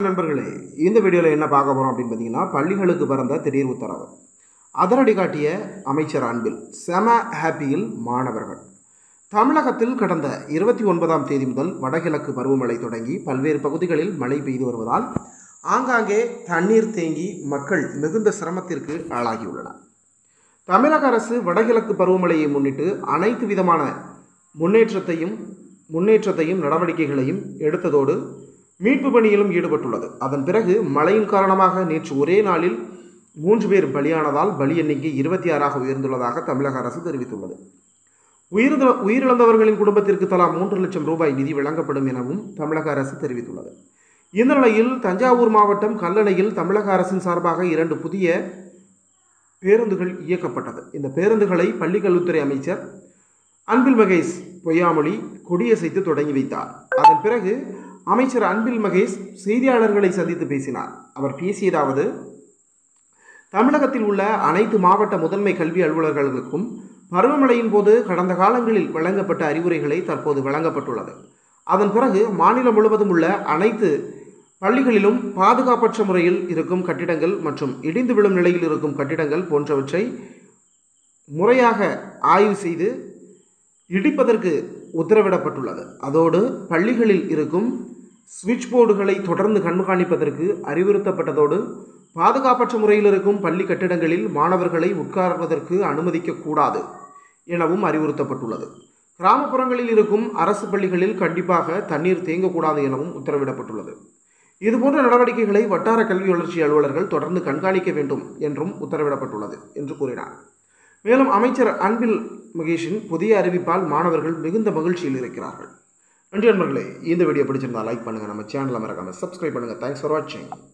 நண்பர்களே இந்த வீடியோவில் என்ன பார்க்க போகிறோம் அப்படின்னு பார்த்தீங்கன்னா பள்ளிகளுக்கு பிறந்த திடீர் உத்தரவு அதிரடி காட்டிய அமைச்சர் அன்பில் செம ஹாப்பியில் மாணவர்கள் தமிழகத்தில் கடந்த இருபத்தி ஒன்பதாம் தேதி முதல் வடகிழக்கு பருவமழை தொடங்கி பல்வேறு பகுதிகளில் மழை பெய்து வருவதால் ஆங்காங்கே தண்ணீர் தேங்கி மக்கள் மிகுந்த சிரமத்திற்கு ஆளாகியுள்ளனர் தமிழக அரசு வடகிழக்கு பருவமழையை முன்னிட்டு அனைத்து விதமான முன்னேற்றத்தையும் முன்னேற்றத்தையும் நடவடிக்கைகளையும் எடுத்ததோடு மீட்பு பணியிலும் ஈடுபட்டுள்ளது அதன் பிறகு மழையின் காரணமாக நேற்று ஒரே நாளில் மூன்று பேர் பலியானதால் பலி எண்ணிக்கை இருபத்தி ஆறாக உயர்ந்துள்ளதாக தமிழக அரசு தெரிவித்துள்ளது உயிரிழந்த உயிரிழந்தவர்களின் குடும்பத்திற்கு தலா மூன்று லட்சம் ரூபாய் நிதி வழங்கப்படும் எனவும் தமிழக அரசு தெரிவித்துள்ளது இந்த நிலையில் தஞ்சாவூர் மாவட்டம் கல்லணையில் தமிழக அரசின் சார்பாக இரண்டு புதிய பேருந்துகள் இயக்கப்பட்டது இந்த பேருந்துகளை பள்ளிக்கல்வித்துறை அமைச்சர் அன்பில் மகேஷ் பொய்யாமொழி கொடியசைத்து தொடங்கி வைத்தார் அதன் பிறகு அமைச்சர் அன்பில் மகேஷ் செய்தியாளர்களை சந்தித்து பேசினார் அவர் பேசியதாவது தமிழகத்தில் உள்ள அனைத்து மாவட்ட முதன்மை கல்வி அலுவலர்களுக்கும் பருவமழையின் போது கடந்த காலங்களில் வழங்கப்பட்ட அறிவுரைகளை தற்போது வழங்கப்பட்டுள்ளது அதன் பிறகு மாநிலம் முழுவதும் உள்ள அனைத்து பள்ளிகளிலும் பாதுகாப்பற்ற முறையில் இருக்கும் கட்டிடங்கள் மற்றும் இடிந்து விழும் நிலையில் இருக்கும் கட்டிடங்கள் போன்றவற்றை முறையாக ஆய்வு செய்து இடிப்பதற்கு உத்தரவிடப்பட்டுள்ளது அதோடு பள்ளிகளில் இருக்கும் சுவிட்ச் போர்டுகளை தொடர்ந்து கண்காணிப்பதற்கு அறிவுறுத்தப்பட்டதோடு பாதுகாப்பற்ற முறையில் இருக்கும் பள்ளி கட்டிடங்களில் மாணவர்களை உட்கார்வதற்கு அனுமதிக்கக்கூடாது எனவும் அறிவுறுத்தப்பட்டுள்ளது கிராமப்புறங்களில் இருக்கும் அரசு பள்ளிகளில் கண்டிப்பாக தண்ணீர் தேங்கக்கூடாது எனவும் உத்தரவிடப்பட்டுள்ளது இதுபோன்ற நடவடிக்கைகளை வட்டார கல்வி வளர்ச்சி அலுவலர்கள் தொடர்ந்து கண்காணிக்க வேண்டும் என்றும் உத்தரவிடப்பட்டுள்ளது என்று கூறினார் மேலும் அமைச்சர் அன்பில் மகேஷின் புதிய அறிவிப்பால் மாணவர்கள் மிகுந்த மகிழ்ச்சியில் இருக்கிறார்கள் நன்றி நண்பர்களே இந்த வீடியோ பிடிச்சிருந்தா லைக் பண்ணுங்கள் நம்ம சேனலை மறக்காமல் சப்ஸ்கிரைப் பண்ணுங்கள் தேங்க்ஸ் ஃபார் வாட்சிங்